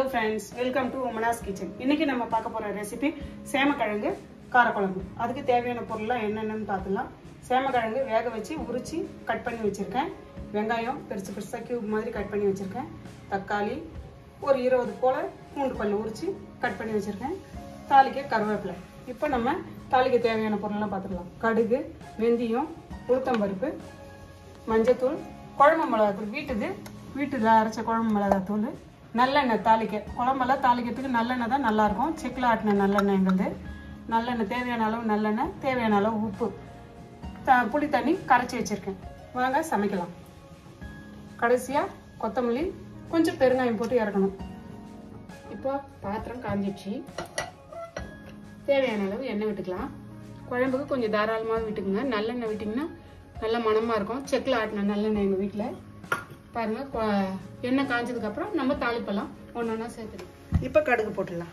friends welcome to உமனாஸ் kitchen இன்னைக்கு நம்ம பார்க்க போற ரெசிபி சேமக்கிழங்கு காரக்குழம்பு அதுக்கு தேவையான பொருள்லாம் என்னென்னு பார்த்துலாம் சேமக்கிழங்கு வேக வச்சு உரிச்சு கட் பண்ணி வச்சிருக்கேன் வெங்காயம் பெருசு பெருசாக கியூப் மாதிரி கட் பண்ணி வச்சிருக்கேன் தக்காளி ஒரு இருபது போல பூண்டு பல்லு உரிச்சு கட் பண்ணி வச்சிருக்கேன் தாளிக்க கருவேப்பிலை இப்போ நம்ம தாளிக்க தேவையான பொருள்லாம் பார்த்துக்கலாம் கடுகு வெந்தயம் உளுத்தம்பருப்பு மஞ்சத்தூள் குழம்பு மிளகாத்தூள் வீட்டுது வீட்டில் அரைச்ச குழம்பு மிளகாத்தூள் நல்லெண்ணெய் தாளிக்க குழம்பெல்லாம் தாளிக்கிறதுக்கு நல்லெண்ணெய் தான் நல்லாயிருக்கும் செக்கில் ஆட்டின நல்லெண்ணெய் எங்களுது நல்லெண்ணெய் தேவையான அளவு நல்லெண்ணெய் தேவையான அளவு உப்பு த புளி தண்ணி கரைச்சி வச்சுருக்கேன் வாங்க சமைக்கலாம் கடைசியாக கொத்தமல்லி கொஞ்சம் பெருங்காயம் போட்டு இறக்கணும் இப்போ பாத்திரம் காஞ்சிடுச்சு தேவையான அளவு எண்ணெய் விட்டுக்கலாம் குழம்புக்கு கொஞ்சம் தாராளமாக விட்டுக்குங்க நல்லெண்ணெய் விட்டிங்கன்னா நல்ல மணமாக இருக்கும் செக்கில் ஆட்டின நல்லெண்ணெய் எங்கள் வீட்டில் பாருங்கள் கொ- எண்ணெய் காஞ்சதுக்கப்புறம் நம்ம தாளிப்பெல்லாம் ஒன்று ஒன்றா சேர்த்துக்கலாம் இப்போ கடுகு போட்டுடலாம்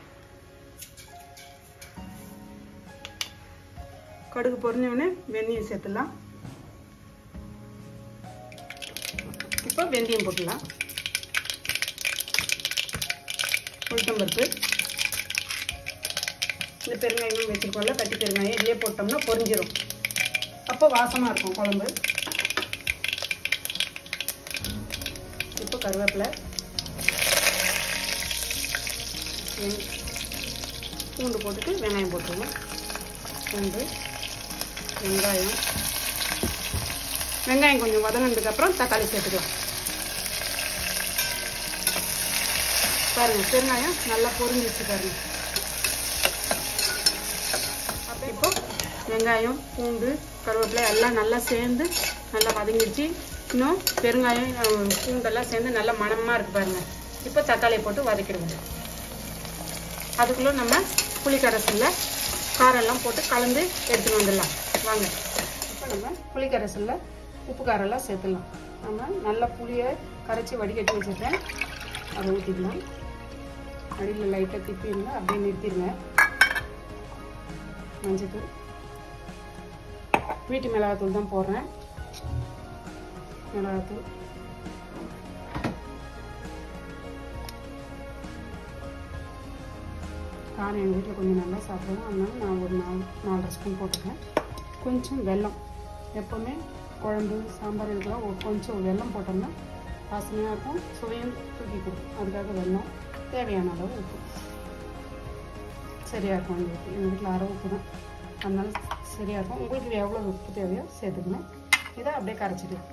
கடுகு பொரிஞ்சவுடனே வெந்தயம் சேர்த்துடலாம் இப்போ வெந்தயம் போட்டுடலாம் உளுத்தம்பருப்பு இந்த பெருங்காயம் வச்சுருக்கோம்ல கட்டி பெருங்காயம் இதுலேயே போட்டோம்னா பொரிஞ்சிரும் அப்போ வாசமாக இருக்கும் குழம்பு இப்போ கருவேப்பிலை வெங்- பூண்டு போட்டுட்டு வெங்காயம் போட்டுருவோம் பூண்டு வெங்காயம் வெங்காயம் கொஞ்சம் வதங்கினதுக்கப்புறம் தக்காளி சேர்த்துக்கலாம் பாருங்க பெருங்காயம் நல்லா பொரிஞ்சிச்சு பாருங்க அப்ப இப்போ வெங்காயம் பூண்டு கருவேப்பிலை எல்லாம் நல்லா சேர்ந்து நல்லா வதங்கிடுச்சு இன்னும் பெருங்காயம் அஹ், பூண்டெல்லாம் சேர்ந்து நல்லா மணமாக இருக்கு பாருங்க இப்போ தக்காளியை போட்டு வதக்கிடுவோம் அதுக்குள்ளே நம்ம புளிக்கரசலில் காரெல்லாம் போட்டு கலந்து எடுத்துட்டு வந்துடலாம் வாங்க இப்போ நம்ம புளிக்கரசலில் உப்பு காரெல்லாம் சேர்த்துடலாம் நம்ம நல்லா புளியை கரைச்சி வடிகட்டி வச்சுருக்கேன் அதை ஊற்றிக்கலாம் அடியில் லைட்டாக திப்பிடுங்க அப்படியே நிறுத்திடுங்க மஞ்சத்தூள் வீட்டு மிளகாத்தூள் தான் போடுறேன் மிளகாத்தூள் காரம் எங்கள் வீட்டில் கொஞ்சம் நல்லா சாப்பிடுவோம் அதனால நான் ஒரு நாலு நாலரை ஸ்பூன் போட்டுருக்கேன் கொஞ்சம் வெல்லம் எப்போவுமே குழம்பு சாம்பார் இதுக்கெல்லாம் ஒரு கொஞ்சம் வெல்லம் போட்டோம்னா வாசனையாக இருக்கும் சுவையும் தூக்கி கொடுக்கும் அதுக்காக வெல்லம் தேவையான அளவு உப்பு சரியாக இருக்கும் எங்கள் வீட்டில் எங்கள் வீட்டில் அரை உப்பு தான் அதனால சரியாக இருக்கும் உங்களுக்கு எவ்வளோ உப்பு தேவையோ சேர்த்துக்கணும் இதை அப்படியே கரைச்சிக்கலாம்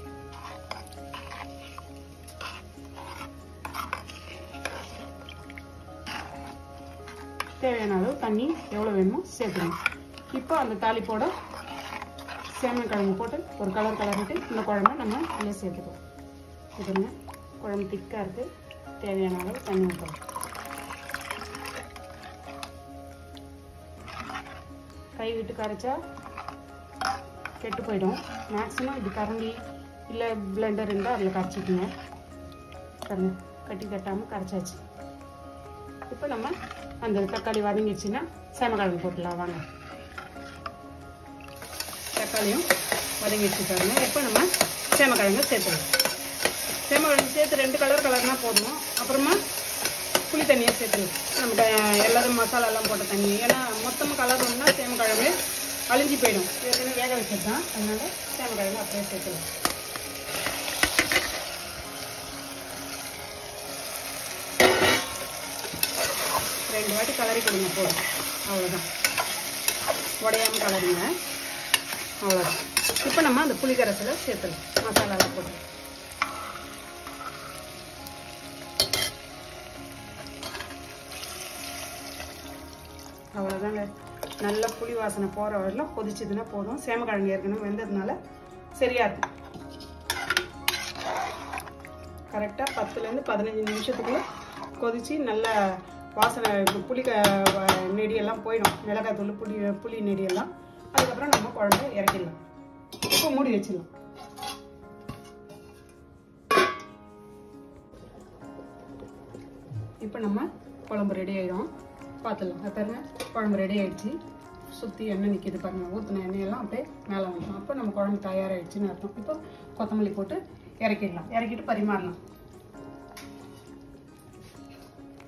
தேவையான அளவு தண்ணி எவ்வளோ வேணுமோ சேர்த்துக்கணும் இப்போ அந்த தாளிப்போட சேமக்கிழங்கு போட்டு ஒரு கலர் கலரிட்டு இந்த குழம்பை நம்ம இதில் சேர்த்துக்கலாம் இதுங்க குழம்பு திக்காக இருக்குது தேவையான அளவு தண்ணி ஊற்றலாம் கை விட்டு கரைச்சா கெட்டு போயிடும் மேக்ஸிமம் இது கரண்டி இல்லை பிளெண்டர் இருந்தால் அதில் கரைச்சிக்கோங்க பாருங்க கட்டி கட்டாமல் கரைச்சாச்சு இப்போ நம்ம அந்த தக்காளி வதங்கிடுச்சுன்னா சேமக்கிழங்கு போட்டுடலாம் வாங்க தக்காளியும் வதங்கிடுச்சு பாருங்க இப்போ நம்ம சேமக்கிழங்கு சேர்த்துக்கலாம் சேமக்கிழங்கு சேர்த்து ரெண்டு கலர் கலர்னா போதும் அப்புறமா புளி தண்ணியை சேர்த்துக்கலாம் நம்ம ட- எல்லாரும் மசாலாலாம் போட்ட தண்ணி ஏன்னா மொத்தமாக கலரணும்னா சேமக்கிழங்கு அழிஞ்சு போயிடும் ஏற்கனவே வேக வச்சது தான் அதனால சேமக்கிழங்கு அப்படியே சேர்த்துக்கலாம் ரெண்டு வாட்டி கலரி கொடுங்க போதும் அவ்வளோதான் உடையாம கலருங்க அவ்வளோதான் இப்போ நம்ம அந்த புளிக்கரசில் சேர்த்துலாம் மசாலாலாம் போட்டு அவ்வளோதாங்க நல்ல புளி வாசனை போகிற வரலாம் கொதிச்சதுன்னா போதும் சேமக்கிழங்கு ஏற்கனவே வெந்ததுனால சரியா இருக்கும் கரெக்டாக பத்துலேருந்து பதினஞ்சு நிமிஷத்துக்குள்ள கொதிச்சு நல்ல வாசனை இப்ப புளி க வ- நெடியெல்லாம் போயிடும் மிளகாத்தூள் புளி புளி நெடியெல்லாம் அதுக்கப்புறம் நம்ம குழம்பு இறக்கிடலாம் இப்போ மூடி வச்சிடலாம் இப்போ நம்ம குழம்பு ரெடி ஆயிடும் பார்த்துடலாம் அது பாருங்க குழம்பு ரெடி ஆயிடுச்சு சுற்றி எண்ணெய் நிற்கிது பாருங்க ஊற்றின எண்ணெயெல்லாம் அப்படியே மேலே வந்துடும் அப்போ நம்ம குழம்பு தயாராகிடுச்சுன்னு அர்த்தம் இப்போ கொத்தமல்லி போட்டு இறக்கிடலாம் இறக்கிட்டு பரிமாறலாம்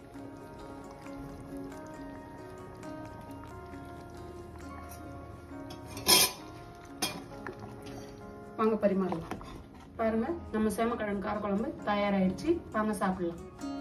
வாங்க பரிமாறலாம் பாருங்க நம்ம சேமக்கிழங்கு காரக்குழம்பு தயாராகிடுச்சு வாங்க சாப்பிடலாம்